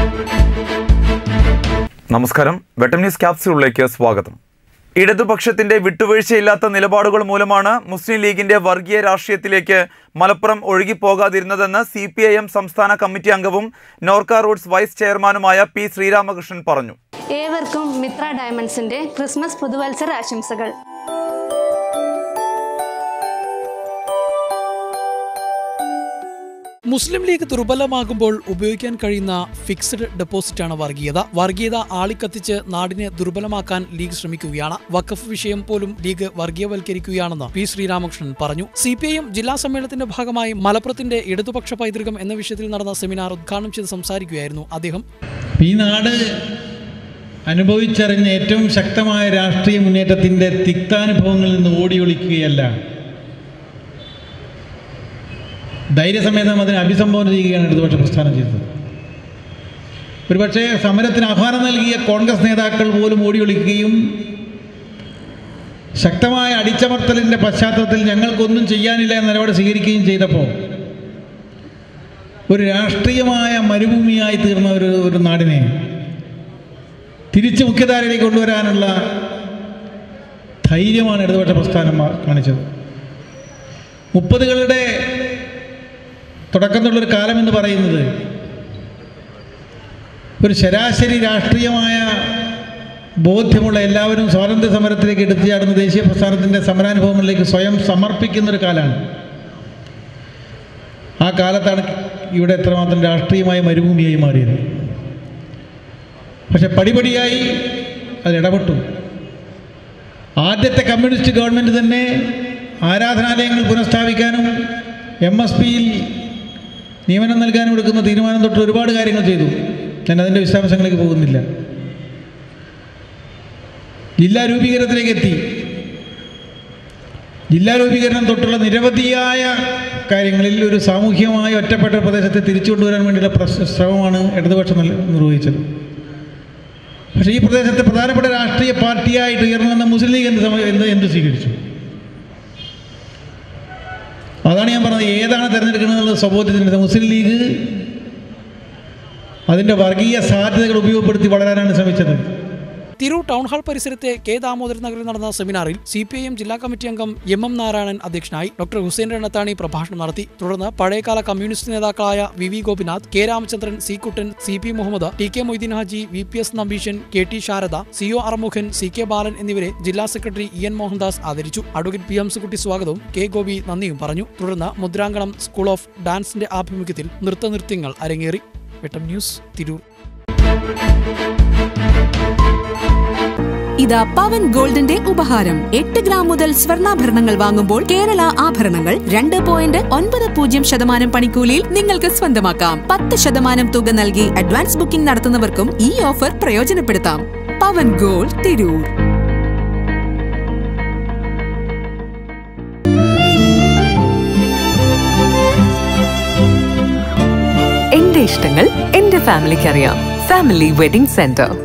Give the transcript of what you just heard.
നമസ്കാരം വെട്ടം ന്യൂസ് ക്യാപ്സ്യൂളിലേക്ക് സ്വാഗതം ഇടതുപക്ഷത്തിന്റെ വിട്ടുവീഴ്ചയില്ലാത്ത നിലപാടുകൾ മൂലമാണ് മുസ്ലിം ലീഗിന്റെ വർഗീയ രാഷ്ട്രീയത്തിലേക്ക് മലപ്പുറം ഒഴുകിപ്പോകാതിരുന്നതെന്ന് സി പി ഐ എം സംസ്ഥാന കമ്മിറ്റി അംഗവും നോർക്ക റൂട്ട്സ് വൈസ് ചെയർമാനുമായ പി ശ്രീരാമകൃഷ്ണൻ പറഞ്ഞു ഏവർക്കും മിത്ര ഡയമണ്ട്സിന്റെ ക്രിസ്മസ് പുതുവത്സര ആശംസകൾ മുസ്ലിം ലീഗ് ദുർബലമാകുമ്പോൾ ഉപയോഗിക്കാൻ കഴിയുന്ന ഫിക്സ്ഡ് ഡെപ്പോസിറ്റാണ് വർഗീയത വർഗീയത ആളിക്കത്തിച്ച് നാടിനെ ദുർബലമാക്കാൻ ലീഗ് ശ്രമിക്കുകയാണ് വഖഫ് വിഷയം പോലും ലീഗ് വർഗീയവൽക്കരിക്കുകയാണെന്ന് പി ശ്രീരാമകൃഷ്ണൻ പറഞ്ഞു സി പി ഐ എം ജില്ലാ സമ്മേളനത്തിന്റെ ഭാഗമായി മലപ്പുറത്തിന്റെ ഇടതുപക്ഷ പൈതൃകം എന്ന വിഷയത്തിൽ നടന്ന സെമിനാർ ഉദ്ഘാടനം ചെയ്ത് സംസാരിക്കുകയായിരുന്നു അദ്ദേഹം ഈ നാട് അനുഭവിച്ചറിഞ്ഞ ഏറ്റവും ശക്തമായ രാഷ്ട്രീയ മുന്നേറ്റത്തിൻ്റെ തിക്താനുഭവങ്ങളിൽ നിന്ന് ഓടി ഒളിക്കുകയല്ല ധൈര്യസമേതം അതിനെ അഭിസംബോധന ചെയ്യുകയാണ് ഇടതുപക്ഷ പ്രസ്ഥാനം ചെയ്തത് ഒരുപക്ഷെ സമരത്തിന് ആഹ്വാനം നൽകിയ കോൺഗ്രസ് നേതാക്കൾ പോലും ഓടി ഒളിക്കുകയും ശക്തമായ അടിച്ചമർത്തലിൻ്റെ പശ്ചാത്തലത്തിൽ ഞങ്ങൾക്കൊന്നും ചെയ്യാനില്ല എന്ന നിലപാട് സ്വീകരിക്കുകയും ചെയ്തപ്പോൾ ഒരു രാഷ്ട്രീയമായ മരുഭൂമിയായി തീർന്ന ഒരു ഒരു നാടിനെ തിരിച്ച് മുഖ്യധാരയിലേക്ക് കൊണ്ടുവരാനുള്ള ധൈര്യമാണ് ഇടതുപക്ഷ പ്രസ്ഥാനം മാ- കാണിച്ചത് മുപ്പതുകളുടെ തുടക്കത്തിലുള്ളൊരു കാലം എന്ന് പറയുന്നത് ഒരു ശരാശരി രാഷ്ട്രീയമായ ബോധ്യമുള്ള എല്ലാവരും സ്വാതന്ത്ര്യ സമരത്തിലേക്ക് എടുത്തു ചാടുന്ന ദേശീയ പ്രസ്ഥാനത്തിൻ്റെ സമരാനുഭവങ്ങളിലേക്ക് സ്വയം സമർപ്പിക്കുന്ന ഒരു കാലമാണ് ആ കാലത്താണ് ഇവിടെ എത്രമാത്രം രാഷ്ട്രീയമായ മരുഭൂമിയായി മാറിയത് പക്ഷെ പടിപടിയായി അത് ഇടപെട്ടു ആദ്യത്തെ കമ്മ്യൂണിസ്റ്റ് ഗവൺമെൻറ് തന്നെ ആരാധനാലയങ്ങൾ പുനഃസ്ഥാപിക്കാനും എം എസ് പിയിൽ നിയമനം നൽകാനും എടുക്കുന്ന തീരുമാനം തൊട്ട് ഒരുപാട് കാര്യങ്ങൾ ചെയ്തു ഞാൻ അതിൻ്റെ വിശദാംശങ്ങളിലേക്ക് പോകുന്നില്ല ജില്ലാ രൂപീകരണത്തിലേക്ക് എത്തി ജില്ലാ രൂപീകരണം തൊട്ടുള്ള നിരവധിയായ കാര്യങ്ങളിൽ ഒരു സാമൂഹ്യമായ ഒറ്റപ്പെട്ട പ്രദേശത്തെ തിരിച്ചു കൊണ്ടുവരാൻ വേണ്ടിയുള്ള പ്രശ് ശ്രമമാണ് ഇടതുപക്ഷം നൽ- നിർവഹിച്ചത് പക്ഷേ ഈ പ്രദേശത്തെ പ്രധാനപ്പെട്ട രാഷ്ട്രീയ പാർട്ടിയായിട്ട് ഉയർന്നു വന്ന മുസ്ലിം ലീഗ് എന്ത് സമ- എന്ത് എന്ത് സ്വീകരിച്ചു അതാണ് ഞാൻ പറഞ്ഞത് ഏതാണ് തിരഞ്ഞെടുക്കുന്നത് എന്നുള്ളത് സ്വബോധത്തിൻ്റെ മുസ്ലിം ലീഗ് അതിൻ്റെ വർഗീയ സാധ്യതകൾ ഉപയോഗപ്പെടുത്തി വളരാനാണ് ശ്രമിച്ചത് തിരൂർ ടൗൺ ഹാൾ പരിസരത്തെ കെ ദാമോദരൻ നഗറിൽ നടന്ന സെമിനാറിൽ സി പി ഐ എം ജില്ലാ കമ്മിറ്റി അംഗം എം എം നാരായണൻ അധ്യക്ഷനായി ഡോക്ടർ ഹുസൈൻ രണത്താണി പ്രഭാഷണം നടത്തി തുടർന്ന് പഴയകാല കമ്മ്യൂണിസ്റ്റ് നേതാക്കളായ V V Gopinath K Ramachandran C Kuttan C P Muhammad T K Moideen Haji V P S Nambeesan K T Sarada C O Arumukhan C K Balan എന്നിവരെ ജില്ലാ സെക്രട്ടറി ഇ എൻ മോഹൻദാസ് ആദരിച്ചു അഡ്വക്കേറ്റ് പി ഹംസക്കുട്ടി സ്വാഗതവും കെ ഗോപി നന്ദിയും പറഞ്ഞു തുടർന്ന് മുദ്രാങ്കണം സ്കൂൾ ഓഫ് ഡാൻസിന്റെ ആഭിമുഖ്യത്തിൽ നൃത്തനൃത്യങ്ങൾ അരങ്ങേറി വെട്ടം ന്യൂസ് തിരൂർ ഇതാ പവൻ ഗോൾഡിന്റെ ഉപഹാരം എട്ട് ഗ്രാം മുതൽ സ്വർണ്ണാഭരണങ്ങൾ വാങ്ങുമ്പോൾ കേരള ആഭരണങ്ങൾ രണ്ട് പോയിന്റ് ഒൻപത് പൂജ്യം ശതമാനം പണിക്കൂലിയിൽ നിങ്ങൾക്ക് സ്വന്തമാക്കാം പത്ത് ശതമാനം തുക നൽകി അഡ്വാൻസ് ബുക്കിംഗ് നടത്തുന്നവർക്കും ഈ ഓഫർ പ്രയോജനപ്പെടുത്താം പവൻ ഗോൾഡ് തിരൂർ എന്റെ ഇഷ്ടങ്ങൾ എന്റെ ഫാമിലിക്ക് അറിയാം ഫാമിലി വെഡിംഗ് സെന്റർ